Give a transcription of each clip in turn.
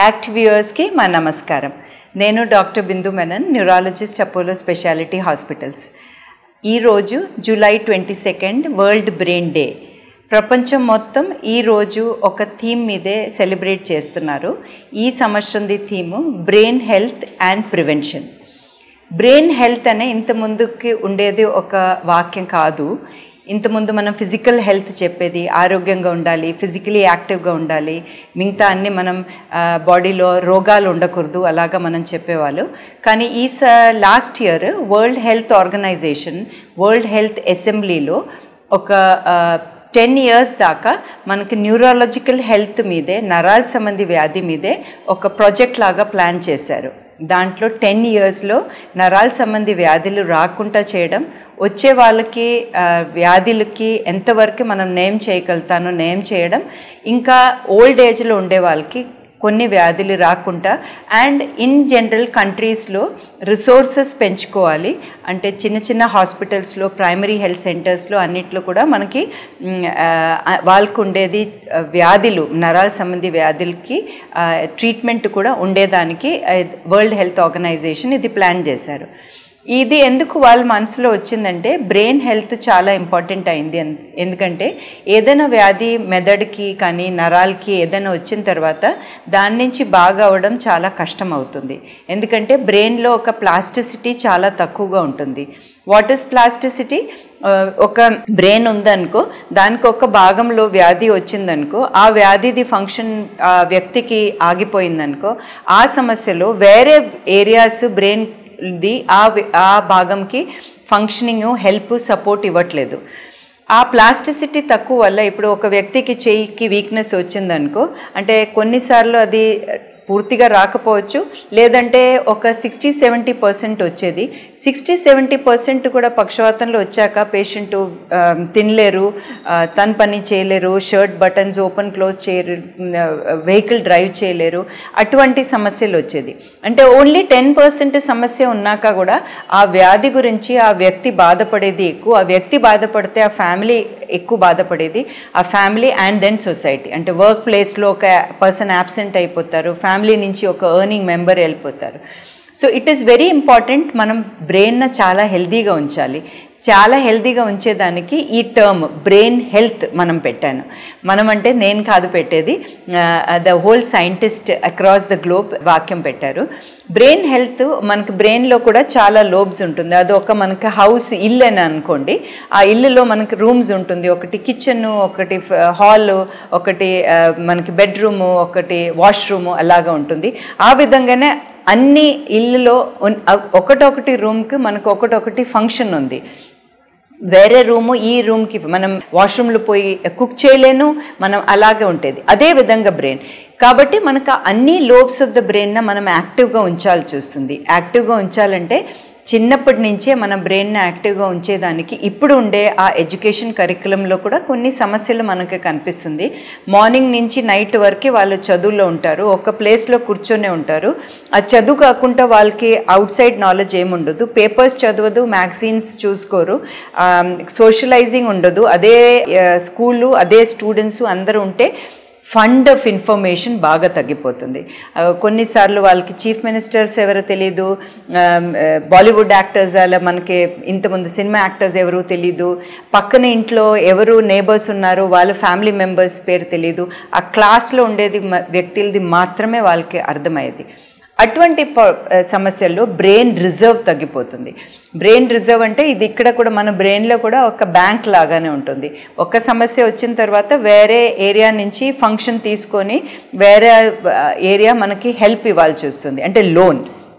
act వ్యూవర్స్కి మా నమస్కారం నేను doctor Bindu Menon neurologist Apollo speciality hospitals ఈరోజు July twenty second world brain day ప్రపంచం మొత్తం ఈరోజు ఒక థీమ్ మీదే సెలబ్రేట్ చేస్తున్నారు ఈ సంవత్సరంది theme brain health and prevention brain health అనే ఇంత ముందుకి ఉండేది ఒక వాక్యం కాదు ఇంతకుముందు మనం ఫిజికల్ హెల్త్ చెప్పేది ఆరోగ్యంగా ఉండాలి ఫిజికలీ యాక్టివ్గా ఉండాలి మిగతా అన్ని మనం బాడీలో రోగాలు ఉండకూడదు అలాగా మనం చెప్పేవాళ్ళు కానీ ఈ స last year world health organization world health అసెంబ్లీలో ఒక టెన్ ఇయర్స్ దాకా మనకి న్యూరాలజికల్ హెల్త్ మీదే నరాల సంబంధి వ్యాధి మీదే ఒక ప్రాజెక్ట్ లాగా ప్లాన్ చేశారు దాంట్లో టెన్ ఇయర్స్లో నరాల సంబంధి వ్యాధులు రాకుండా చేయడం వచ్చే వాళ్ళకి వ్యాధులకి ఎంతవరకు మనం నేమ్ చేయగలుగుతానో నేమ్ చేయడం ఇంకా ఓల్డ్ ఏజ్లో ఉండే వాళ్ళకి కొన్ని వ్యాధులు రాకుండా అండ్ ఇన్ జనరల్ కంట్రీస్లో రిసోర్సెస్ పెంచుకోవాలి అంటే చిన్న చిన్న హాస్పిటల్స్లో ప్రైమరీ హెల్త్ సెంటర్స్లో అన్నిట్లో కూడా మనకి వాళ్ళకు ఉండేది వ్యాధులు నరాల సంబంధి వ్యాధులకి ట్రీట్మెంట్ కూడా ఉండేదానికి వరల్డ్ హెల్త్ ఆర్గనైజేషన్ ఇది ప్లాన్ చేశారు ఇది ఎందుకు వాళ్ళ మనసులో వచ్చిందంటే బ్రెయిన్ హెల్త్ చాలా ఇంపార్టెంట్ అయింది ఎందుకంటే ఏదైనా వ్యాధి మెదడుకి కానీ నరాలకి ఏదైనా వచ్చిన తర్వాత దాని నుంచి బాగా అవడం చాలా కష్టం అవుతుంది ఎందుకంటే బ్రెయిన్లో ఒక ప్లాస్టిసిటీ చాలా తక్కువగా ఉంటుంది వాట్ ఇస్ ప్లాస్టిసిటీ ఒక బ్రెయిన్ ఉందనుకో దానికి ఒక భాగంలో వ్యాధి వచ్చిందనుకో ఆ వ్యాధిది ఫంక్షన్ ఆ వ్యక్తికి ఆగిపోయిందనుకో ఆ సమస్యలో వేరే ఏరియాస్ బ్రెయిన్ ది ఆ ఆ భాగంకి ఫంక్షనింగ్ హెల్ప్ సపోర్ట్ ఇవ్వట్లేదు ఆ ప్లాస్టిసిటీ తక్కువ వల్ల ఇప్పుడు ఒక వ్యక్తికి చెయ్యికి వీక్నెస్ వచ్చిందనుకో అంటే కొన్నిసార్లు అది పూర్తిగా రాకపోవచ్చు లేదంటే ఒక సిక్స్టీ సెవెంటీ పర్సెంట్ వచ్చేది సిక్స్టీ సెవెంటీ పర్సెంట్ కూడా పక్షవాతంలో వచ్చాక పేషెంట్ తినలేరు తన పని చేయలేరు షర్ట్ బటన్స్ ఓపెన్ క్లోజ్ చేయరు వెహికల్ డ్రైవ్ చేయలేరు అటువంటి సమస్యలు వచ్చేది అంటే ఓన్లీ టెన్ పర్సెంట్ సమస్య ఉన్నాక కూడా ఆ వ్యాధి గురించి ఆ వ్యక్తి బాధపడేది ఎక్కువ ఆ వ్యక్తి బాధపడితే ఆ ఫ్యామిలీ ఎక్కువ బాధపడేది ఆ ఫ్యామిలీ అండ్ దెన్ సొసైటీ అంటే వర్క్ ప్లేస్లో ఒక పర్సన్ యాబ్సెంట్ అయిపోతారు ఫ్యామిలీ నుంచి ఒక ఎర్నింగ్ మెంబర్ వెళ్ళిపోతారు so it is very important మనం బ్రెయిన్న చాలా హెల్దీగా ఉంచాలి చాలా హెల్తీగా ఉంచేదానికి ఈ టర్మ్ బ్రెయిన్ హెల్త్ మనం పెట్టాను మనం అంటే నేను కాదు పెట్టేది the whole scientist across the globe వాక్యం పెట్టారు బ్రెయిన్ హెల్త్ మనకి బ్రెయిన్లో కూడా చాలా లోబ్స్ ఉంటుంది అది ఒక మనకి హౌస్ ఇల్లు అని అనుకోండి ఆ ఇల్లులో మనకి రూమ్స్ ఉంటుంది ఒకటి కిచెన్ ఒకటి హాల్ ఒకటి మనకి బెడ్రూము ఒకటి వాష్రూము అలాగా ఉంటుంది ఆ విధంగానే అన్ని ఇల్లులో ఒకటొకటి రూమ్కి మనకు ఒకటొకటి ఫంక్షన్ ఉంది వేరే రూము ఈ రూమ్కి మనం వాష్రూమ్లో పోయి కుక్ చేయలేను మనం అలాగే ఉంటుంది అదే విధంగా బ్రెయిన్ కాబట్టి మనకు అన్ని లోబ్స్ ఆఫ్ ద బ్రెయిన్న మనం యాక్టివ్గా ఉంచాల్సి వస్తుంది యాక్టివ్గా ఉంచాలంటే చిన్నప్పటి నుంచే మన బ్రెయిన్ని యాక్టివ్గా ఉంచేదానికి ఇప్పుడు ఉండే ఆ ఎడ్యుకేషన్ కరికులంలో కూడా కొన్ని సమస్యలు మనకు కనిపిస్తుంది మార్నింగ్ నుంచి నైట్ వరకు వాళ్ళు చదువులో ఉంటారు ఒక ప్లేస్లో కూర్చొనే ఉంటారు ఆ చదువు కాకుండా వాళ్ళకి అవుట్ సైడ్ నాలెడ్జ్ ఏముండదు పేపర్స్ చదవదు మ్యాగజైన్స్ చూసుకోరు సోషలైజింగ్ ఉండదు అదే స్కూలు అదే స్టూడెంట్స్ అందరూ ఉంటే ఫండ్ ఆఫ్ ఇన్ఫర్మేషన్ బాగా తగ్గిపోతుంది కొన్నిసార్లు వాళ్ళకి చీఫ్ మినిస్టర్స్ ఎవరో తెలీదు బాలీవుడ్ యాక్టర్స్ అలా మనకి ఇంతకుముందు సినిమా యాక్టర్స్ ఎవరు తెలీదు పక్కన ఇంట్లో ఎవరు నేబర్స్ ఉన్నారో వాళ్ళ ఫ్యామిలీ మెంబర్స్ పేరు తెలీదు ఆ క్లాస్లో ఉండేది వ్యక్తులది మాత్రమే వాళ్ళకి అర్థమయ్యేది అటువంటి సమస్యల్లో బ్రెయిన్ రిజర్వ్ తగ్గిపోతుంది బ్రెయిన్ రిజర్వ్ అంటే ఇది ఇక్కడ కూడా మన బ్రెయిన్లో కూడా ఒక బ్యాంక్ లాగానే ఉంటుంది ఒక సమస్య వచ్చిన తర్వాత వేరే ఏరియా నుంచి ఫంక్షన్ తీసుకొని వేరే ఏరియా మనకి హెల్ప్ ఇవ్వాల్సి వస్తుంది అంటే లోన్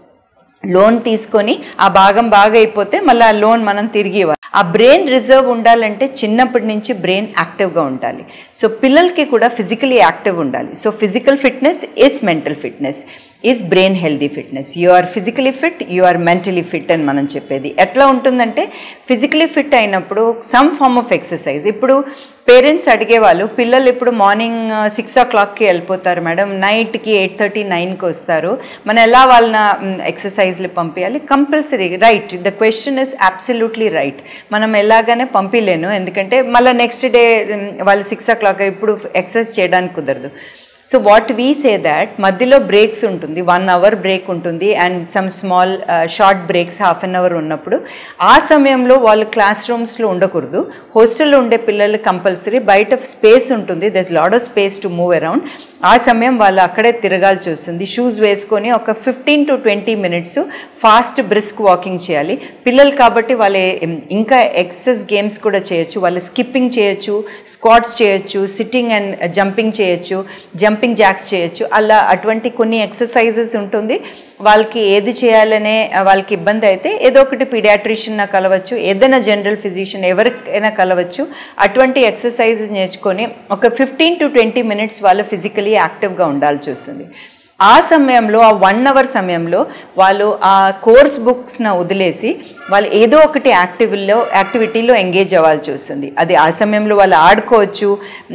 లోన్ తీసుకొని ఆ భాగం బాగా అయిపోతే మళ్ళీ ఆ లోన్ మనం తిరిగి ఇవ్వాలి ఆ బ్రెయిన్ రిజర్వ్ ఉండాలంటే చిన్నప్పటి నుంచి బ్రెయిన్ యాక్టివ్గా ఉండాలి సో పిల్లలకి కూడా ఫిజికలీ యాక్టివ్ ఉండాలి so physical fitness is mental fitness is brain healthy fitness you are physically fit you are mentally fit అని మనం చెప్పేది ఎట్లా ఉంటుందంటే ఫిజికలీ ఫిట్ అయినప్పుడు సమ్ ఫార్మ్ ఆఫ్ ఎక్సర్సైజ్ ఇప్పుడు పేరెంట్స్ అడిగేవాళ్ళు పిల్లలు ఇప్పుడు మార్నింగ్ సిక్స్ ఓ క్లాక్కి వెళ్ళిపోతారు మేడం నైట్కి ఎయిట్ థర్టీ నైన్కి వస్తారు మనం ఎలా వాళ్ళని ఎక్సర్సైజ్లు పంపించాలి compulsory right the question is absolutely right మనం ఎలాగానే పంపించలేను ఎందుకంటే మళ్ళీ నెక్స్ట్ డే వాళ్ళు సిక్స్ ఓ క్లాక్ ఇప్పుడు ఎక్సర్సైజ్ చేయడానికి కుదరదు so what we say that మధ్యలో బ్రేక్స్ ఉంటుంది వన్ అవర్ బ్రేక్ ఉంటుంది and some small short breaks half an hour ఉన్నప్పుడు ఆ సమయంలో వాళ్ళు క్లాస్ రూమ్స్లో ఉండకూడదు హాస్టల్లో ఉండే పిల్లలు కంపల్సరీ బయట స్పేస్ ఉంటుంది there's lot of space to move around ఆ సమయం వాళ్ళు అక్కడే తిరగాల్సి వస్తుంది షూస్ వేసుకొని ఒక fifteen to twenty minutes fast brisk walking చేయాలి పిల్లలు కాబట్టి వాళ్ళు ఇంకా ఎక్సెస్ గేమ్స్ కూడా చేయొచ్చు వాళ్ళు స్కిప్పింగ్ చేయొచ్చు స్క్వాట్స్ చేయొచ్చు సిట్టింగ్ అండ్ జంపింగ్ చేయొచ్చు జంపింగ్ జాక్స్ చేయొచ్చు అలా అటువంటి కొన్ని ఎక్సర్సైజెస్ ఉంటుంది వాళ్ళకి ఏది చేయాలనే వాళ్ళకి ఇబ్బంది అయితే ఏదో ఒకటి పీడియాట్రిషియన్ కలవచ్చు ఏదైనా జనరల్ ఫిజిషియన్ ఎవరికైనా కలవచ్చు అటువంటి ఎక్సర్సైజెస్ నేర్చుకొని ఒక ఫిఫ్టీన్ టు ట్వంటీ మినిట్స్ వాళ్ళు ఫిజికలీ యాక్టివ్గా ఉండాల్సి వస్తుంది ఆ సమయంలో ఆ వన్ అవర్ సమయంలో వాళ్ళు ఆ కోర్స్ బుక్స్ను వదిలేసి వాళ్ళు ఏదో ఒకటి యాక్టివ్లో యాక్టివిటీలో ఎంగేజ్ అవ్వాల్సి వస్తుంది అది ఆ సమయంలో వాళ్ళు ఆడుకోవచ్చు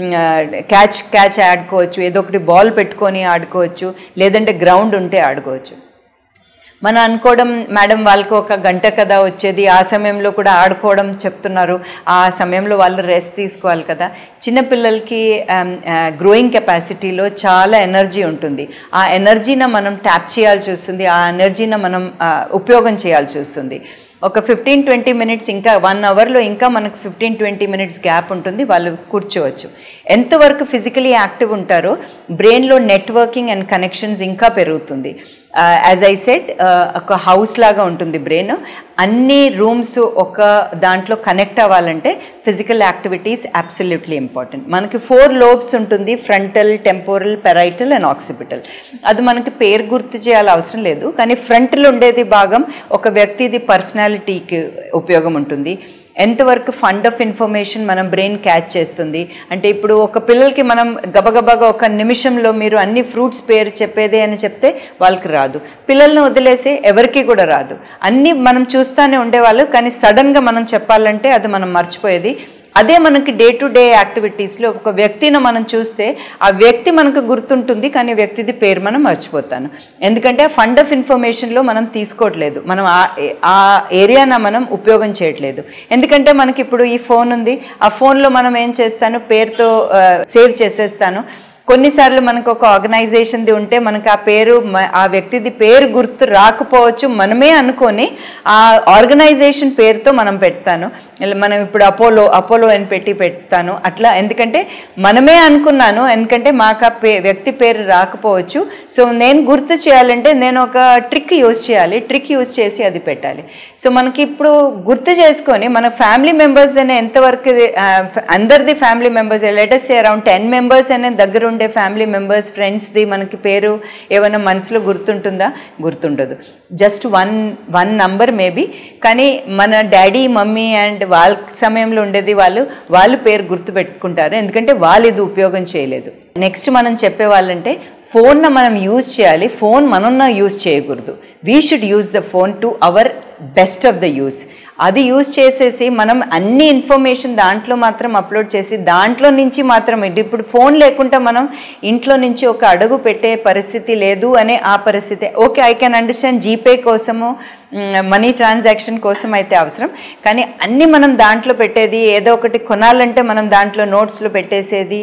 క్యాచ్ క్యాచ్ ఆడుకోవచ్చు ఏదో ఒకటి బాల్ పెట్టుకొని ఆడుకోవచ్చు లేదంటే గ్రౌండ్ ఉంటే ఆడుకోవచ్చు మనం అనుకోవడం మేడం వాళ్ళకి ఒక గంట కదా వచ్చేది ఆ సమయంలో కూడా ఆడుకోవడం చెప్తున్నారు ఆ సమయంలో వాళ్ళు రెస్ట్ తీసుకోవాలి కదా చిన్నపిల్లలకి గ్రోయింగ్ కెపాసిటీలో చాలా ఎనర్జీ ఉంటుంది ఆ ఎనర్జీని మనం ట్యాప్ చేయాల్సి వస్తుంది ఆ ఎనర్జీని మనం ఉపయోగం చేయాల్సి వస్తుంది ఒక ఫిఫ్టీన్ ట్వంటీ మినిట్స్ ఇంకా వన్ అవర్లో ఇంకా మనకు ఫిఫ్టీన్ ట్వంటీ మినిట్స్ గ్యాప్ ఉంటుంది వాళ్ళు కూర్చోవచ్చు ఎంతవరకు ఫిజికలీ యాక్టివ్ ఉంటారో బ్రెయిన్లో నెట్వర్కింగ్ అండ్ కనెక్షన్స్ ఇంకా పెరుగుతుంది యాజ్ ఐ సెట్ ఒక హౌస్ లాగా ఉంటుంది బ్రెయిన్ అన్ని రూమ్స్ ఒక దాంట్లో కనెక్ట్ అవ్వాలంటే ఫిజికల్ యాక్టివిటీస్ అబ్సల్యూట్లీ ఇంపార్టెంట్ మనకి ఫోర్ లోబ్స్ ఉంటుంది frontal temporal parietal and occipital అది మనకి పేరు గుర్తు చేయాల్సిన అవసరం లేదు కానీ ఫ్రంట్లో ఉండేది భాగం ఒక వ్యక్తిది పర్సనాలిటీకి ఉపయోగం ఉంటుంది ఎంతవరకు ఫండ్ ఆఫ్ ఇన్ఫర్మేషన్ మనం బ్రెయిన్ క్యాచ్ చేస్తుంది అంటే ఇప్పుడు ఒక పిల్లలకి మనం గబగబగా ఒక నిమిషంలో మీరు అన్ని ఫ్రూట్స్ పేరు చెప్పేదే అని చెప్తే వాళ్ళకి రాదు పిల్లల్ని వదిలేసి ఎవరికి కూడా రాదు అన్నీ మనం చూస్తూనే ఉండేవాళ్ళు కానీ సడన్గా మనం చెప్పాలంటే అది మనం మర్చిపోయేది అదే మనకి డే టు డే యాక్టివిటీస్లో ఒక వ్యక్తిని మనం చూస్తే ఆ వ్యక్తి మనకు గుర్తుంటుంది కానీ వ్యక్తిది పేరు మనం మర్చిపోతాను ఎందుకంటే ఆ ఫండ్ ఆఫ్ ఇన్ఫర్మేషన్లో మనం తీసుకోవట్లేదు మనం ఆ ఏరియాన మనం ఉపయోగం చేయట్లేదు ఎందుకంటే మనకి ఇప్పుడు ఈ ఫోన్ ఉంది ఆ ఫోన్లో మనం ఏం చేస్తాను పేరుతో సేవ్ చేసేస్తాను కొన్నిసార్లు మనకు ఒక ఆర్గనైజేషన్ది ఉంటే మనకు ఆ పేరు ఆ వ్యక్తిది పేరు గుర్తు రాకపోవచ్చు మనమే అనుకొని ఆ ఆర్గనైజేషన్ పేరుతో మనం పెడతాను మనం ఇప్పుడు అపోలో అపోలో అని పెట్టి పెడతాను అట్లా ఎందుకంటే మనమే అనుకున్నాను ఎందుకంటే మాకు ఆ పే వ్యక్తి పేరు రాకపోవచ్చు సో నేను గుర్తు చేయాలంటే నేను ఒక ట్రిక్ యూజ్ చేయాలి ట్రిక్ యూజ్ చేసి అది పెట్టాలి సో మనకి ఇప్పుడు గుర్తు చేసుకొని మన ఫ్యామిలీ మెంబర్స్ అనే ఎంతవరకు అందరిది family members latest around ten members అనే దగ్గర ఉండే ఫ్యామిలీ మెంబర్స్ ఫ్రెండ్స్ది మనకి పేరు ఏమైనా మనసులో గుర్తుంటుందా గుర్తుండదు just one one number maybe కానీ మన డాడీ మమ్మీ అండ్ వాళ్ళ సమయంలో ఉండేది వాళ్ళు వాళ్ళు పేరు గుర్తు పెట్టుకుంటారు ఎందుకంటే వాళ్ళు ఇది ఉపయోగం చేయలేదు నెక్స్ట్ మనం చెప్పేవాళ్ళంటే ఫోన్న మనం యూజ్ చేయాలి ఫోన్ మనన్న యూజ్ చేయకూడదు we should use the phone to our best of the use అది యూజ్ చేసేసి మనం అన్ని ఇన్ఫర్మేషన్ దాంట్లో మాత్రం అప్లోడ్ చేసి దాంట్లో నుంచి మాత్రం ఇప్పుడు ఫోన్ లేకుండా మనం ఇంట్లో నుంచి ఒక అడుగు పెట్టే పరిస్థితి లేదు అనే ఆ పరిస్థితి okay I can understand GPay కోసము మనీ ట్రాన్సాక్షన్ కోసం అయితే అవసరం కానీ అన్నీ మనం దాంట్లో పెట్టేది ఏదో ఒకటి కొనాలంటే మనం దాంట్లో నోట్స్లో పెట్టేసేది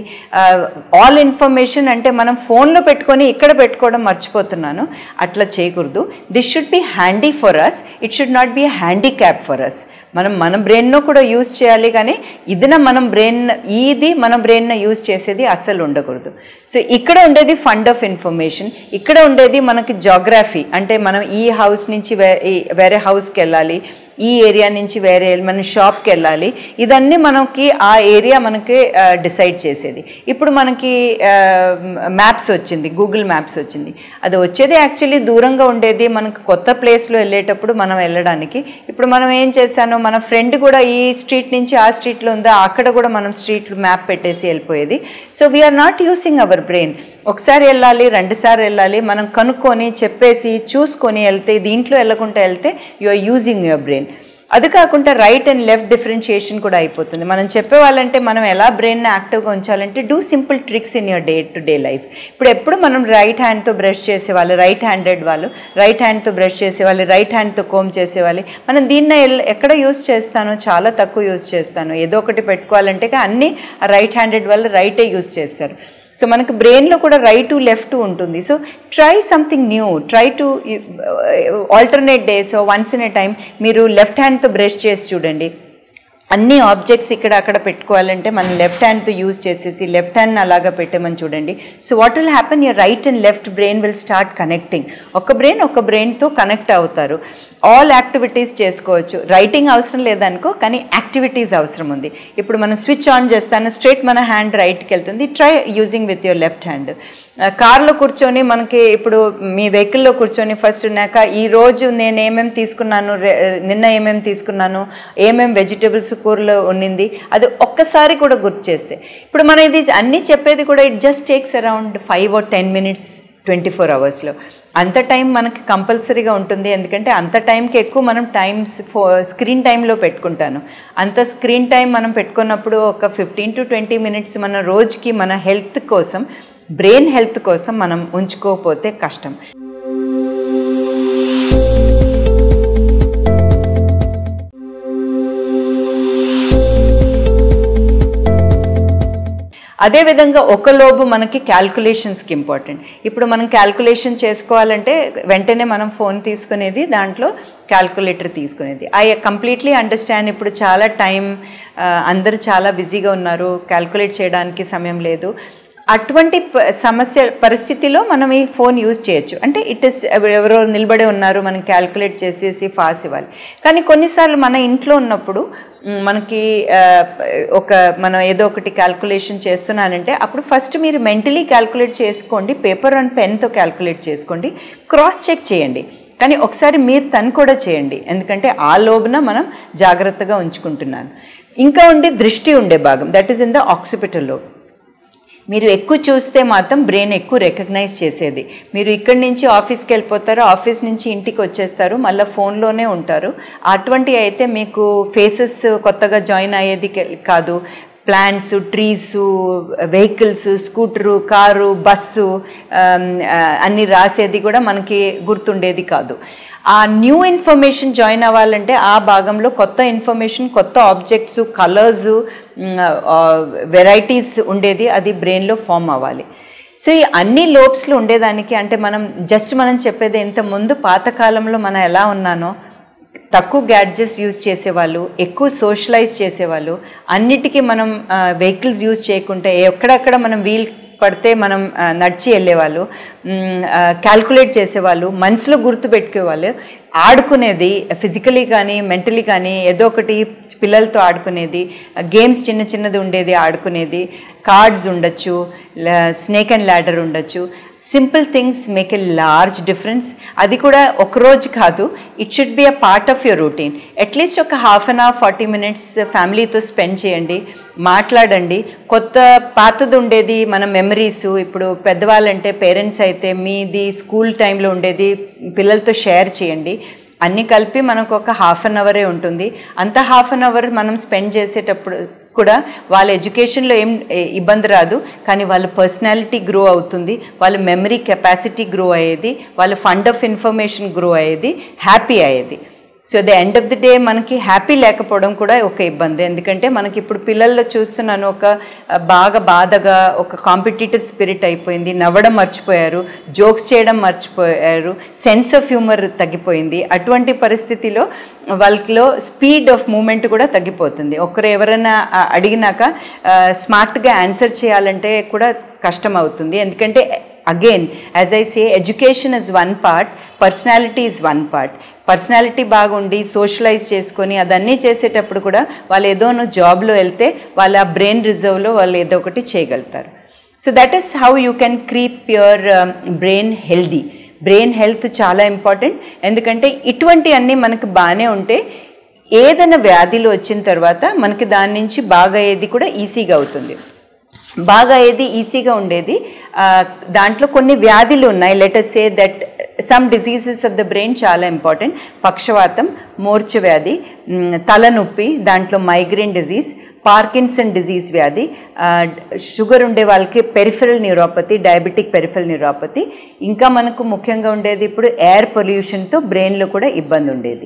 ఆల్ ఇన్ఫర్మేషన్ అంటే మనం ఫోన్లో పెట్టుకొని ఇక్కడ పెట్టుకోవడం మర్చిపోతున్నాను అట్లా చేయకూడదు this should be handy for us it should not be handicap for us మనం మన బ్రెయిన్ను కూడా యూజ్ చేయాలి కానీ ఇదిన మనం బ్రెయిన్ ఇది మన బ్రెయిన్ యూజ్ చేసేది అస్సలు ఉండకూడదు సో ఇక్కడ ఉండేది ఫండ్ ఆఫ్ ఇన్ఫర్మేషన్ ఇక్కడ ఉండేది మనకి జాగ్రఫీ అంటే మనం ఈ హౌస్ నుంచి వేరే హౌస్కి వెళ్ళాలి ఈ ఏరియా నుంచి వేరే మన షాప్కి వెళ్ళాలి ఇదన్నీ మనకి ఆ ఏరియా మనకి డిసైడ్ చేసేది ఇప్పుడు మనకి మ్యాప్స్ వచ్చింది గూగుల్ మ్యాప్స్ వచ్చింది అది వచ్చేది యాక్చువల్లీ దూరంగా ఉండేది మనకు కొత్త ప్లేస్లో వెళ్ళేటప్పుడు మనం వెళ్ళడానికి ఇప్పుడు మనం ఏం చేశాను మన ఫ్రెండ్ కూడా ఈ స్ట్రీట్ నుంచి ఆ స్ట్రీట్లో ఉందా అక్కడ కూడా మనం స్ట్రీట్ మ్యాప్ పెట్టేసి వెళ్ళిపోయేది so we are not using our brain ఒకసారి వెళ్ళాలి రెండుసార్లు వెళ్ళాలి మనం కనుక్కొని చెప్పేసి చూసుకొని వెళ్తే దీంట్లో వెళ్ళకుండా వెళ్తే you are using your brain అది కాకుండా రైట్ అండ్ లెఫ్ట్ డిఫరెన్షియేషన్ కూడా అయిపోతుంది మనం చెప్పేవాళ్ళంటే మనం ఎలా బ్రెయిన్ యాక్టివ్గా ఉంచాలంటే do simple tricks in your day to day life ఇప్పుడు ఎప్పుడు మనం రైట్ హ్యాండ్తో బ్రష్ చేసేవాళ్ళు రైట్ హ్యాండెడ్ వాళ్ళు రైట్ హ్యాండ్తో బ్రష్ చేసేవాళ్ళు రైట్ హ్యాండ్తో కోమ్ చేసేవాళ్ళు మనం దీన్ని ఎక్కడ యూస్ చేస్తాను చాలా తక్కువ యూస్ చేస్తాను ఏదో ఒకటి పెట్టుకోవాలంటే అన్నీ రైట్ హ్యాండెడ్ వాళ్ళు రైటే యూస్ చేస్తారు సో మనకు బ్రెయిన్లో కూడా రైట్ లెఫ్ట్ ఉంటుంది so try something new try to alternate days once in a time మీరు లెఫ్ట్ హ్యాండ్తో బ్రష్ చేసి చూడండి అన్ని ఆబ్జెక్ట్స్ ఇక్కడ అక్కడ పెట్టుకోవాలంటే మనం లెఫ్ట్ హ్యాండ్తో యూజ్ చేసేసి లెఫ్ట్ హ్యాండ్ అలాగా పెట్టమని చూడండి so what will happen your right and left brain will start connecting ఒక బ్రెయిన్ ఒక బ్రెయిన్తో కనెక్ట్ అవుతారు ఆల్ యాక్టివిటీస్ చేసుకోవచ్చు రైటింగ్ అవసరం లేదనుకో కానీ యాక్టివిటీస్ అవసరం ఉంది ఇప్పుడు మనం స్విచ్ ఆన్ చేస్తాను స్ట్రైట్ మన హ్యాండ్ రైట్కి వెళ్తుంది try using with your left hand కార్లో కూర్చొని మనకి ఇప్పుడు మీ వెహికల్లో కూర్చొని ఫస్ట్ ఉన్నాక ఈ రోజు నేను ఏమేమి తీసుకున్నాను రే- నిన్న ఏమేమి తీసుకున్నాను ఏమేమి వెజిటబుల్స్ కూరలో ఉన్నింది అది ఒక్కసారి కూడా గుర్తు చేస్తే ఇప్పుడు మన ఇది అన్నీ చెప్పేది కూడా it just takes around five or ten minutes twenty four అవర్స్లో అంత టైం మనకి కంపల్సరీగా ఉంటుంది ఎందుకంటే అంత టైంకి ఎక్కువ మనం టైమ్స్ ఫో స్క్రీన్ టైంలో పెట్టుకుంటాను అంత స్క్రీన్ టైం మనం పెట్టుకున్నప్పుడు ఒక ఫిఫ్టీన్ టు ట్వంటీ మినిట్స్ మన రోజుకి మన హెల్త్ కోసం బ్రెయిన్ హెల్త్ కోసం మనం ఉంచుకోకపోతే కష్టం అదేవిధంగా ఒక లోబు మనకి క్యాల్కులేషన్స్కి ఇంపార్టెంట్ ఇప్పుడు మనం క్యాల్కులేషన్ చేసుకోవాలంటే వెంటనే మనం ఫోన్ తీసుకునేది దాంట్లో క్యాల్కులేటర్ తీసుకునేది ఐ కంప్లీట్లీ అండర్స్టాండ్ ఇప్పుడు చాలా టైం అందరూ చాలా బిజీగా ఉన్నారు క్యాల్కులేట్ చేయడానికి సమయం లేదు అటువంటి ప- సమస్య పరిస్థితిలో మనం ఈ ఫోన్ యూజ్ చేయొచ్చు అంటే ఇట్ ఇస్ ఎవరో నిలబడే ఉన్నారు మనం క్యాల్కులేట్ చేసేసి ఫాస్ ఇవ్వాలి కానీ కొన్నిసార్లు మన ఇంట్లో ఉన్నప్పుడు మ్, మనకి ఆ, ఒక మనం ఏదో ఒకటి క్యాల్కులేషన్ చేస్తున్నానంటే అప్పుడు ఫస్ట్ మీరు మెంటలీ క్యాల్కులేట్ చేసుకోండి పేపర్ అండ్ పెన్తో క్యాల్కులేట్ చేసుకోండి క్రాస్ చెక్ చేయండి కానీ ఒకసారి మీరు తను కూడా చేయండి ఎందుకంటే ఆ లోబున మనం జాగ్రత్తగా ఉంచుకుంటున్నాను ఇంకా ఉండి దృష్టి ఉండే భాగం that is in the occipital lobe మీరు ఎక్కువ చూస్తే మాత్రం బ్రెయిన్ ఎక్కువ రికగ్నైజ్ చేసేది మీరు ఇక్కడి నుంచి ఆఫీస్కి వెళ్ళిపోతారు ఆఫీస్ నుంచి ఇంటికి వచ్చేస్తారు మళ్ళీ ఫోన్లోనే ఉంటారు అటువంటి అయితే మీకు ఫేసెస్ కొత్తగా జాయిన్ అయ్యేది కే- కాదు plants trees vehicles scooter car bus um, ah, అన్ని రాసేది కూడా మనకి గుర్తుండేది కాదు ఆ న్యూ ఇన్ఫర్మేషన్ జాయిన్ అవ్వాలంటే ఆ భాగంలో కొత్త ఇన్ఫర్మేషన్ కొత్త ఆబ్జెక్ట్స్ కలర్స్ వెరైటీస్ ఉండేది అది బ్రెయిన్లో ఫామ్ అవ్వాలి సో ఈ అన్ని లోబ్స్లో ఉండేదానికి అంటే మనం జస్ట్ మనం చెప్పేది ఇంత ముందు పాతకాలంలో మనం ఎలా ఉన్నానో తక్కువ గ్యాడ్జెట్స్ యూజ్ చేసేవాళ్ళు ఎక్కువ సోషలైజ్ చేసేవాళ్ళు అన్నిటికీ మనం వెహికల్స్ యూజ్ చేయకుంటే ఎక్కడెక్కడ మనం వీల్ పడితే మనం ఆ, నడిచి వెళ్ళేవాళ్ళు క్యాల్కులేట్ చేసేవాళ్ళు మనసులో గుర్తు పెట్టుకునేవాళ్ళు ఆడుకునేది ఫిజికలీ కానీ మెంటలీ కానీ ఏదో ఒకటి పిల్లలతో ఆడుకునేది గేమ్స్ చిన్న చిన్నది ఉండేది ఆడుకునేది కార్డ్స్ ఉండొచ్చు స్నేక్ అండ్ ల్యాడర్ ఉండొచ్చు simple things make a large difference అది కూడా ఒక రోజు కాదు it should be a part of your routine at least ఒక half an hour forty minutes ఫ్యామిలీతో స్పెండ్ చేయండి మాట్లాడండి కొత్త పాతది ఉండేది మన మెమరీస్ ఇప్పుడు పెద్దవాళ్ళంటే పేరెంట్స్ అయితే మీది స్కూల్ టైంలో ఉండేది పిల్లలతో షేర్ చేయండి అన్నీ కలిపి మనకు ఒక హాఫ్ అన్ అవరే ఉంటుంది అంత హాఫ్ అన్ అవర్ మనం స్పెండ్ చేసేటప్పుడు కూడా వాళ్ళ ఎడ్యుకేషన్లో ఏం ఏ- ఇబ్బంది రాదు కానీ వాళ్ళ పర్సనాలిటీ గ్రో అవుతుంది వాళ్ళ మెమరీ కెపాసిటీ గ్రో అయ్యేది వాళ్ళ ఫండ్ ఆఫ్ ఇన్ఫర్మేషన్ గ్రో అయ్యేది హ్యాపీ అయ్యేది so the end of the day మనకి హ్యాపీ లేకపోవడం కూడా ఒక ఇబ్బంది ఎందుకంటే మనకి ఇప్పుడు పిల్లల్లో చూస్తున్నాను ఒక ఆ, బాగా బాధగా ఒక కాంపిటేటివ్ స్పిరిట్ అయిపోయింది నవ్వడం మర్చిపోయారు జోక్స్ చేయడం మర్చిపోయారు సెన్స్ ఆఫ్ హ్యూమర్ తగ్గిపోయింది అటువంటి పరిస్థితిలో వాళ్ళలో స్పీడ్ ఆఫ్ మూమెంట్ కూడా తగ్గిపోతుంది ఒకరు ఎవరైనా ఆ, అడిగినాక స్మార్ట్గా ఆన్సర్ చేయాలంటే కూడా కష్టం అవుతుంది ఎందుకంటే again as I say education is one part personality is one part personality బాగుండి సోషలైజ్ చేసుకొని అదన్నీ చేసేటప్పుడు కూడా వాళ్ళు ఏదోనో జాబ్లో వెళ్తే వాళ్ళ బ్రెయిన్ రిజర్వ్లో వాళ్ళు ఏదో ఒకటి చేయగలుగుతారు so that is how you can keep your brain healthy brain health చాలా ఇంపార్టెంట్ ఎందుకంటే ఇటువంటి అన్నీ మనకు బాగానే ఉంటే ఏదైనా వ్యాధులు వచ్చిన తర్వాత మనకి దాని నుంచి బాగా అయ్యేది కూడా ఈజీగా అవుతుంది బాగా ఏది ఈజీగా ఉండేది ఆ, దాంట్లో కొన్ని వ్యాధులు ఉన్నాయి let us say that some diseases of the brain చాలా ఇంపార్టెంట్ పక్షవాతం మూర్ఛ వ్యాధి మ్, తలనొప్పి దాంట్లో మైగ్రేన్ డిజీజ్ పార్కిన్సన్ డిజీజ్ వ్యాధి ఆ, షుగర్ ఉండే వాళ్ళకి peripheral neuropathy diabetic peripheral neuropathy ఇంకా మనకు ముఖ్యంగా ఉండేది ఇప్పుడు ఎయిర్ పొల్యూషన్తో బ్రెయిన్లో కూడా ఇబ్బంది ఉండేది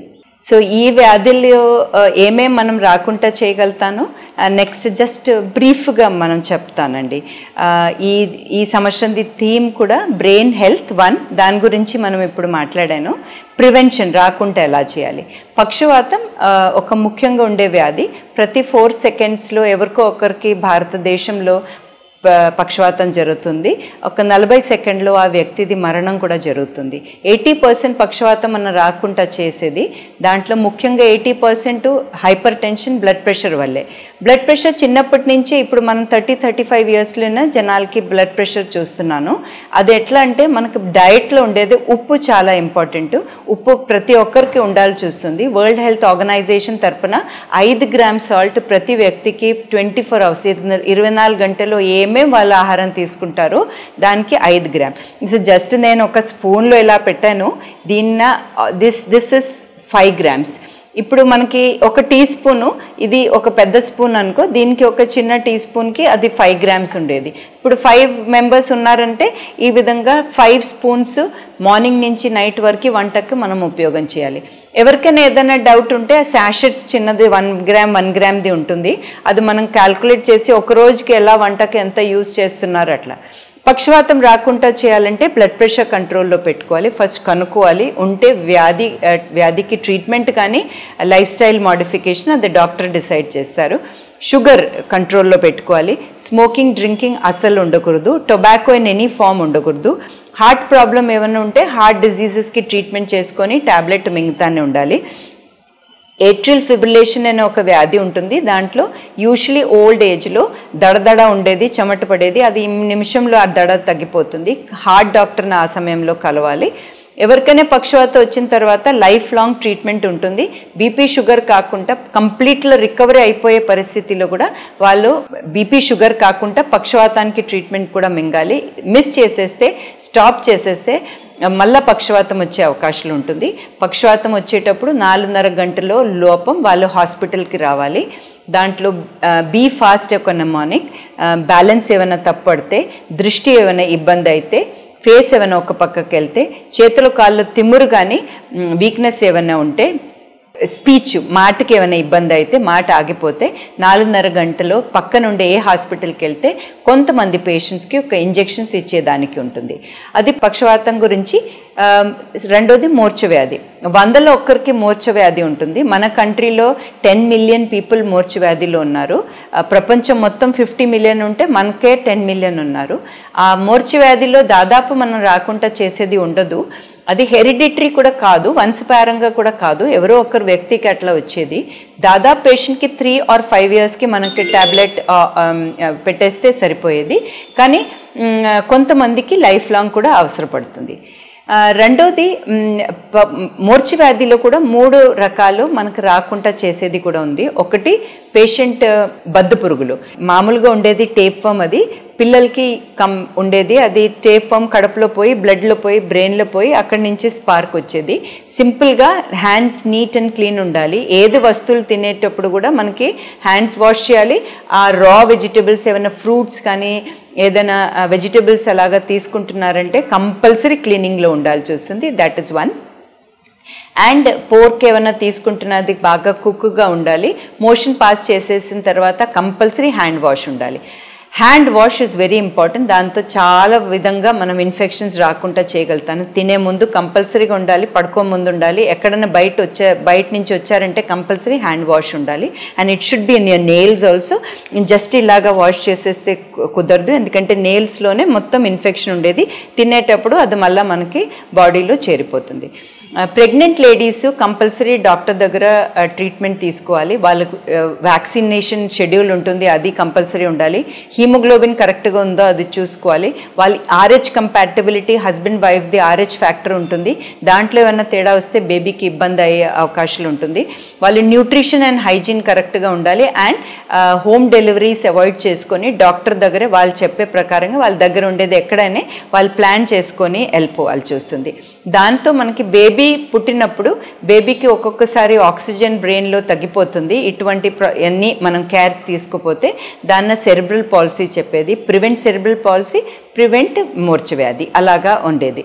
సో ఈ వ్యాధులు ఏమేం మనం రాకుండా చేయగలుగుతానో నెక్స్ట్ జస్ట్ బ్రీఫ్గా మనం చెప్తానండి ఆ, ఈ ఈ సంవత్సరంది థీమ్ కూడా బ్రెయిన్ హెల్త్ వన్ దాని గురించి మనం ఇప్పుడు మాట్లాడాను ప్రివెన్షన్ రాకుండా ఎలా చేయాలి పక్షవాతం ఆ, ఒక ముఖ్యంగా ఉండే వ్యాధి ప్రతి ఫోర్ సెకండ్స్లో ఎవరికో ఒకరికి భారతదేశంలో ప- పక్షవాతం జరుగుతుంది ఒక నలభై సెకండ్లో ఆ వ్యక్తిది మరణం కూడా జరుగుతుంది ఎయిటీ పర్సెంట్ పక్షవాతం మనం రాకుండా చేసేది దాంట్లో ముఖ్యంగా eighty percent hypertension blood pressure వల్లే బ్లడ్ ప్రెషర్ చిన్నప్పటి నుంచే ఇప్పుడు మనం థర్టీ థర్టీ ఫైవ్ ఇయర్స్లోనే జనాలకి బ్లడ్ ప్రెషర్ చూస్తున్నాను అది ఎట్లా అంటే మనకు డయట్లో ఉండేది ఉప్పు చాలా ఇంపార్టెంట్ ఉప్పు ప్రతి ఒక్కరికి ఉండాలి చూస్తుంది వరల్డ్ హెల్త్ ఆర్గనైజేషన్ తరపున ఐదు గ్రామ్ సాల్ట్ ప్రతి వ్యక్తికి ట్వంటీ ఫోర్ అవర్స్ ఇరవై నాలుగు గంటల్లో ఏమేం వాళ్ళు ఆహారం తీసుకుంటారో దానికి ఐదు గ్రామ్ సో జస్ట్ నేను ఒక స్పూన్లో ఇలా పెట్టాను దీన్న this this is five grams ఇప్పుడు మనకి ఒక టీ స్పూను ఇది ఒక పెద్ద స్పూన్ అనుకో దీనికి ఒక చిన్న టీ స్పూన్కి అది ఫైవ్ గ్రామ్స్ ఉండేది ఇప్పుడు ఫైవ్ మెంబర్స్ ఉన్నారంటే ఈ విధంగా ఫైవ్ స్పూన్స్ మార్నింగ్ నుంచి నైట్ వరకు వంటకు మనం ఉపయోగం చేయాలి ఎవరికైనా ఏదైనా డౌట్ ఉంటే ఆ శాషెట్స్ చిన్నది వన్ గ్రామ్ వన్ గ్రామ్ది ఉంటుంది అది మనం క్యాల్కులేట్ చేసి ఒక రోజుకి ఎలా వంటకి ఎంత యూజ్ చేస్తున్నారు అట్లా పక్షవాతం రాకుండా చేయాలంటే బ్లడ్ ప్రెషర్ కంట్రోల్లో పెట్టుకోవాలి ఫస్ట్ కనుక్కోవాలి ఉంటే వ్యాధి ఆ, వ్యాధికి ట్రీట్మెంట్ కానీ లైఫ్ స్టైల్ మోడిఫికేషన్ అది డాక్టర్ డిసైడ్ చేస్తారు షుగర్ కంట్రోల్లో పెట్టుకోవాలి స్మోకింగ్ డ్రింకింగ్ అస్సలు ఉండకూడదు టొబాకో ఇన్ ఎనీ ఫామ్ ఉండకూడదు హార్ట్ ప్రాబ్లం ఏమైనా ఉంటే హార్ట్ డిజీజెస్కి ట్రీట్మెంట్ చేసుకొని ట్యాబ్లెట్ మిగతానే ఉండాలి ఏట్రిల్ ఫిబ్రిలేషన్ అనే ఒక వ్యాధి ఉంటుంది దాంట్లో యూజువలీ ఓల్డ్ ఏజ్లో దడదడ ఉండేది చెమట పడేది అది ఈ నిమిషంలో ఆ దడ తగ్గిపోతుంది హార్ట్ డాక్టర్ని ఆ సమయంలో కలవాలి ఎవరికైనా పక్షవాతం వచ్చిన తర్వాత లైఫ్ లాంగ్ ట్రీట్మెంట్ ఉంటుంది బీపీ షుగర్ కాకుండా కంప్లీట్లో రికవరీ అయిపోయే పరిస్థితిలో కూడా వాళ్ళు బీపీ షుగర్ కాకుండా పక్షవాతానికి ట్రీట్మెంట్ కూడా మింగాలి మిస్ చేసేస్తే స్టాప్ చేసేస్తే మళ్ళా పక్షవాతం వచ్చే అవకాశాలు ఉంటుంది పక్షవాతం వచ్చేటప్పుడు నాలుగున్నర గంటలో లోపం వాళ్ళు హాస్పిటల్కి రావాలి దాంట్లో బీ ఫాస్ట్ ఒక నెమానిక్ బ్యాలెన్స్ ఏమైనా తప్పడితే దృష్టి ఏమైనా ఇబ్బంది అయితే ఫేస్ ఏమైనా ఒక పక్కకి వెళ్తే చేతులు కాళ్ళు తిమ్మురు కానీ వీక్నెస్ ఏమైనా ఉంటే స్పీచ్ మాటకి ఏమైనా ఇబ్బంది అయితే మాట ఆగిపోతే నాలుగున్నర గంటలో పక్కనుండే ఏ హాస్పిటల్కి వెళ్తే కొంతమంది పేషెంట్స్కి ఒక ఇంజెక్షన్స్ ఇచ్చేదానికి ఉంటుంది అది పక్షవాతం గురించి ఆ, రెండోది మూర్ఛవ్యాధి వందలో ఒక్కరికి మూర్ఛవ్యాధి ఉంటుంది మన కంట్రీలో టెన్ మిలియన్ పీపుల్ మూర్ఛవ్యాధిలో ఉన్నారు ఆ, ప్రపంచం మొత్తం ఫిఫ్టీ మిలియన్ ఉంటే మనకే టెన్ మిలియన్ ఉన్నారు ఆ మూర్ఛవ్యాధిలో దాదాపు మనం రాకుండా చేసేది ఉండదు అది హెరిడిటరీ కూడా కాదు వంశపారంగా కూడా కాదు ఎవరో ఒకరు వ్యక్తికి అట్లా వచ్చేది దాదాపు పేషెంట్కి త్రీ ఆర్ ఫైవ్ ఇయర్స్కి మనకి ట్యాబ్లెట్ పెట్టేస్తే సరిపోయేది కానీ మ్, కొంతమందికి లైఫ్ లాంగ్ కూడా అవసరపడుతుంది ఆ, రెండోది మ్, ప- మూర్ఛ వ్యాధిలో కూడా మూడు రకాలు మనకు రాకుండా చేసేది కూడా ఉంది ఒకటి పేషెంట్ బద్ద పురుగులు మామూలుగా ఉండేది టేప్ ఫామ్ అది పిల్లలకి కం ఉండేది అది టేప్ ఫామ్ కడుపులో పోయి బ్లడ్లో పోయి బ్రెయిన్లో పోయి అక్కడి నుంచి స్పార్క్ వచ్చేది సింపుల్గా హ్యాండ్స్ నీట్ అండ్ క్లీన్ ఉండాలి ఏది వస్తువులు తినేటప్పుడు కూడా మనకి హ్యాండ్స్ వాష్ చేయాలి ఆ రా వెజిటబుల్స్ ఏమైనా ఫ్రూట్స్ కానీ ఏదైనా వెజిటబుల్స్ అలాగా తీసుకుంటున్నారంటే కంపల్సరీ క్లీనింగ్లో ఉండాల్సి వస్తుంది that is one and pork ఏమైనా తీసుకుంటున్నది బాగా కుక్గా ఉండాలి మోషన్ పాస్ చేసేసిన తర్వాత కంపల్సరీ హ్యాండ్ వాష్ ఉండాలి hand wash is very important దాంతో చాలా విధంగా మనం ఇన్ఫెక్షన్స్ రాకుండా చేయగలుగుతాను తినే ముందు కంపల్సరీగా ఉండాలి పడుకో ముందు ఉండాలి ఎక్కడైనా బయట వచ్చే బయట నుంచి వచ్చారంటే కంపల్సరీ హ్యాండ్ వాష్ ఉండాలి and it should be in your nails also just ఇలాగా వాష్ చేసేస్తే కు- కుదరదు ఎందుకంటే నెయిల్స్లోనే మొత్తం ఇన్ఫెక్షన్ ఉండేది తినేటప్పుడు అది మళ్ళీ మనకి బాడీలో చేరిపోతుంది ప్రెగ్నెంట్ లేడీస్ కంపల్సరీ డాక్టర్ దగ్గర ట్రీట్మెంట్ తీసుకోవాలి వాళ్ళకు వ్యాక్సినేషన్ షెడ్యూల్ ఉంటుంది అది కంపల్సరీ ఉండాలి హీమోగ్లోబిన్ కరెక్ట్గా ఉందో అది చూసుకోవాలి వాళ్ళ ఆర్హెచ్ కంపాటబిలిటీ హస్బెండ్ వైఫ్ది ఆర్హెచ్ ఫ్యాక్టర్ ఉంటుంది దాంట్లో ఏమైనా తేడా వస్తే బేబీకి ఇబ్బంది అయ్యే అవకాశాలు ఉంటుంది వాళ్ళు న్యూట్రిషన్ అండ్ హైజీన్ కరెక్ట్గా ఉండాలి అండ్ హోమ్ డెలివరీస్ అవాయిడ్ చేసుకొని డాక్టర్ దగ్గరే వాళ్ళు చెప్పే ప్రకారంగా వాళ్ళ దగ్గర ఉండేది ఎక్కడైనా వాళ్ళు ప్లాన్ చేసుకొని వెళ్ళిపోవాల్సి వస్తుంది దాంతో మనకి బేబీ పుట్టినప్పుడు బేబీకి ఒక్కొక్కసారి ఆక్సిజన్ బ్రెయిన్లో తగ్గిపోతుంది ఇటువంటి ప్ర- అన్ని మనం కేర్ తీసుకోపోతే దాన్న సెరిబ్రల్ పాలసీ చెప్పేది ప్రివెంట్ సెరిబ్రల్ పాలసీ ప్రివెంట్ మూర్ఛ వ్యాధి అలాగా ఉండేది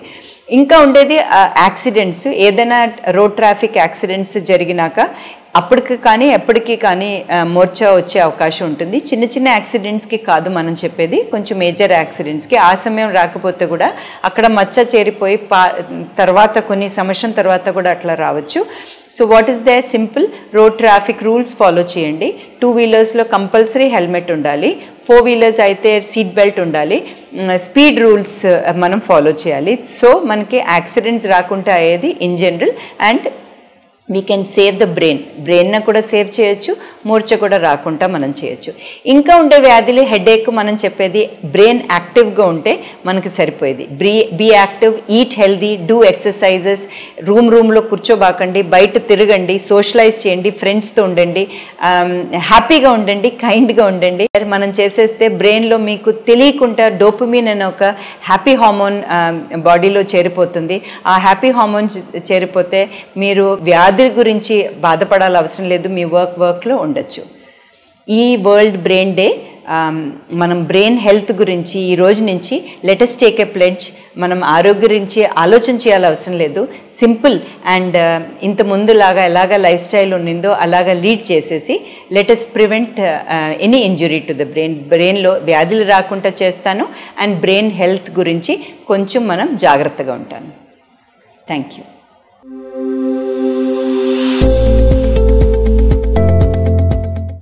ఇంకా ఉండేది యాక్సిడెంట్స్ ఏదైనా రోడ్ ట్రాఫిక్ యాక్సిడెంట్స్ జరిగినాక అప్పటికి కానీ ఎప్పటికీ కానీ ఆ, మోర్చా వచ్చే అవకాశం ఉంటుంది చిన్న చిన్న యాక్సిడెంట్స్కి కాదు మనం చెప్పేది కొంచెం మేజర్ యాక్సిడెంట్స్కి ఆ సమయం రాకపోతే కూడా అక్కడ మచ్చ చేరిపోయి పా తర్వాత కొన్ని సంవత్సరం తర్వాత కూడా అట్లా రావచ్చు so what is the simple road traffic rules follow చేయండి టూ వీలర్స్లో కంపల్సరీ హెల్మెట్ ఉండాలి ఫోర్ వీలర్స్ అయితే సీట్ బెల్ట్ ఉండాలి స్పీడ్ రూల్స్ మనం ఫాలో చేయాలి సో మనకి యాక్సిడెంట్స్ రాకుండా అయ్యేది in general and we can save the brain brain కూడా సేవ్ చేయొచ్చు మూర్ఛ కూడా రాకుండా మనం చేయొచ్చు ఇంకా ఉండే వ్యాధులు హెడేక్ మనం చెప్పేది బ్రెయిన్ యాక్టివ్గా ఉంటే మనకి సరిపోయేది బ్రీ be active eat healthy do exercises room రూమ్లో కూర్చోబాకండి బయట తిరగండి సోషలైజ్ చేయండి ఫ్రెండ్స్తో ఉండండి హ్యాపీగా ఉండండి కైండ్గా ఉండండి మనం చేసేస్తే బ్రెయిన్లో మీకు తెలియకుండా డోపమిన్ అనే ఒక హ్యాపీ హార్మోన్ బాడీలో చేరిపోతుంది ఆ హ్యాపీ హార్మోన్ చేరిపోతే మీరు వ్యాధి గురించి బాధపడాల్సిన అవసరం లేదు మీ వర్క్ వర్క్లో ఉండొచ్చు ఈ వరల్డ్ బ్రెయిన్ డే మనం బ్రెయిన్ హెల్త్ గురించి ఈ రోజు నుంచి లెటెస్ట్ టేక్ ఎ ప్లెడ్జ్ మనం ఆరోగ్య గురించి ఆలోచన చేయాల్సిన అవసరం లేదు సింపుల్ అండ్ ఇంత ముందులాగా ఎలాగ లైఫ్ స్టైల్ ఉన్నిందో అలాగా లీడ్ చేసేసి latest prevent any injury to the brain బ్రెయిన్లో వ్యాధులు రాకుండా చేస్తాను అండ్ బ్రెయిన్ హెల్త్ గురించి కొంచెం మనం జాగ్రత్తగా ఉంటాను థ్యాంక్ యూ